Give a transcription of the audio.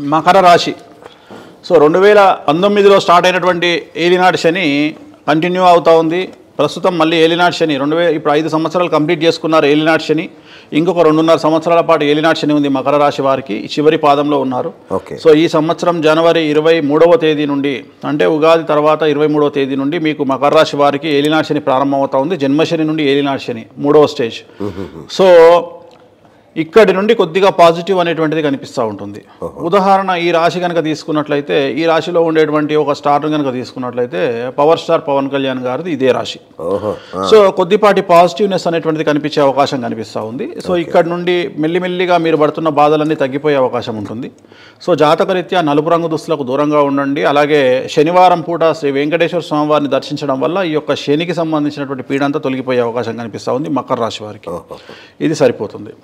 మకర రాశి సో రెండు వేల పంతొమ్మిదిలో స్టార్ట్ అయినటువంటి ఏలినాటి శని కంటిన్యూ అవుతా ఉంది ప్రస్తుతం మళ్ళీ ఏలినాటి శని రెండు వేల ఇప్పుడు ఐదు సంవత్సరాలు కంప్లీట్ చేసుకున్నారు ఏలినాటి శని ఇంకొక రెండున్నర సంవత్సరాల పాటు ఏలినాటి శని ఉంది మకర రాశి వారికి ఈ చివరి పాదంలో ఉన్నారు ఓకే సో ఈ సంవత్సరం జనవరి ఇరవై మూడవ తేదీ నుండి అంటే ఉగాది తర్వాత ఇరవై మూడవ తేదీ నుండి మీకు మకర రాశి వారికి ఏలినాటి శని ప్రారంభమవుతా ఉంది జన్మశని నుండి ఏలినాటి శని మూడవ స్టేజ్ సో ఇక్కడి నుండి కొద్దిగా పాజిటివ్ అనేటువంటిది కనిపిస్తూ ఉంటుంది ఉదాహరణ ఈ రాశి కనుక తీసుకున్నట్లయితే ఈ రాశిలో ఉండేటువంటి ఒక స్టార్ కనుక తీసుకున్నట్లయితే పవర్ స్టార్ పవన్ కళ్యాణ్ గారిది ఇదే రాశి ఓహో ఆ, సో కొద్దిపాటి పాజిటివ్నెస్ అనేటువంటిది కనిపించే అవకాశం కనిపిస్తూ ఉంది సో ఇక్కడ నుండి మెల్లిమెల్లిగా మీరు పడుతున్న బాధలన్నీ తగ్గిపోయే అవకాశం ఉంటుంది సో జాతకరీత్యా నలుపు రంగు దుస్తులకు దూరంగా ఉండండి అలాగే శనివారం పూట శ్రీ వెంకటేశ్వర స్వామి వారిని దర్శించడం వల్ల ఈ యొక్క శనికి సంబంధించినటువంటి పీడంతా తొలగిపోయే అవకాశం కనిపిస్తూ ఉంది మకర రాశి వారికి ఇది సరిపోతుంది